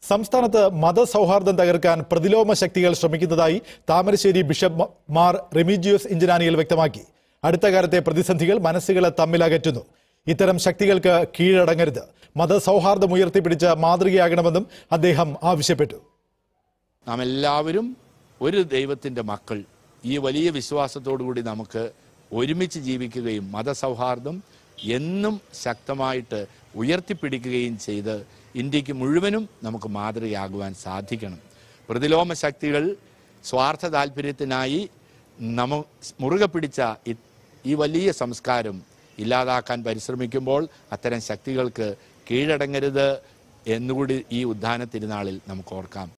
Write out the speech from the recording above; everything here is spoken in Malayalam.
സംസ്ഥാനത്ത് മതസൗഹാർദ്ദം തകർക്കാൻ പ്രതിലോമ ശക്തികൾ ശ്രമിക്കുന്നതായി താമരശ്ശേരി ബിഷപ്പ് മാർ റെമിജിയോസ് ഇഞ്ചനാനിയിൽ വ്യക്തമാക്കി അടുത്ത കാലത്തെ പ്രതിസന്ധികൾ മനസ്സുകളെ തമ്മിലകറ്റുന്നു ഇത്തരം ശക്തികൾക്ക് കീഴടങ്ങരുത് മതസൗഹാർദ്ദം ഉയർത്തിപ്പിടിച്ച് മാതൃകയാകണമെന്നും അദ്ദേഹം ആവശ്യപ്പെട്ടു നാം എല്ലാവരും ഒരു ദൈവത്തിൻ്റെ മക്കൾ ഈ വലിയ വിശ്വാസത്തോടുകൂടി നമുക്ക് ഒരുമിച്ച് ജീവിക്കുകയും മതസൗഹാർദ്ദം എന്നും ശക്തമായിട്ട് ഉയർത്തിപ്പിടിക്കുകയും ചെയ്ത് ഇന്ത്യക്ക് മുഴുവനും നമുക്ക് മാതൃകയാകുവാൻ സാധിക്കണം പ്രതിലോമ ശക്തികൾ സ്വാർത്ഥ താല്പര്യത്തിനായി നമ്മ മുറുകെ പിടിച്ച ഈ- ഈ വലിയ സംസ്കാരം ഇല്ലാതാക്കാൻ പരിശ്രമിക്കുമ്പോൾ അത്തരം ശക്തികൾക്ക് കീഴടങ്ങരുത് എന്നുകൂടി ഈ ഉദ്ധാന തിരുനാളിൽ നമുക്ക് ഓർക്കാം